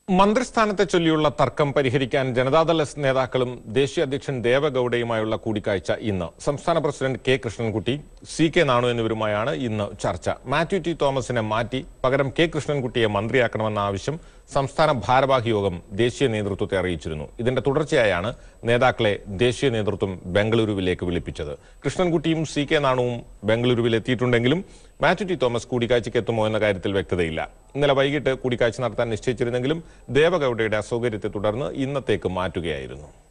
മന്ത്രിസ്ഥാനത്തെ ചൊല്ലിയുള്ള തർക്കം പരിഹരിക്കാൻ ജനതാദൾ എസ് നേതാക്കളും ദേശീയ അധ്യക്ഷൻ ദേവഗൌഡയുമായുള്ള കൂടിക്കാഴ്ച ഇന്ന് സംസ്ഥാന president K Krishnankutty C K Nanu എന്നിവരുമായാണ് ഇന്ന് ചർച്ച മാത്യു ടി തോമസിനെ മാറ്റി പകരം കെ കൃഷ്ണൻകുട്ടിയെ മന്ത്രിയാക്കണമെന്ന ആവശ്യം സംസ്ഥാന ഭാരവാഹി യോഗം ദേശീയ നേതൃത്വത്തെ അറിയിച്ചിരുന്നു ഇതിന്റെ തുടർച്ചയായാണ് നേതാക്കളെ ദേശീയ നേതൃത്വം ബംഗളൂരുവിലേക്ക് വിളിപ്പിച്ചത് കൃഷ്ണൻകുട്ടിയും സി കെ നാണുവും ബംഗളൂരുവിൽ എത്തിയിട്ടുണ്ടെങ്കിലും മാത്യു ടി തോമസ് കൂടിക്കാഴ്ചയ്ക്ക് എത്തുമോ എന്ന കാര്യത്തിൽ വ്യക്തതയില്ല ഇന്നലെ വൈകിട്ട് കൂടിക്കാഴ്ച നടത്താൻ നിശ്ചയിച്ചിരുന്നെങ്കിലും ദേവഗൌഡയുടെ അസൗകര്യത്തെ തുടർന്ന് ഇന്നത്തേക്ക് മാറ്റുകയായിരുന്നു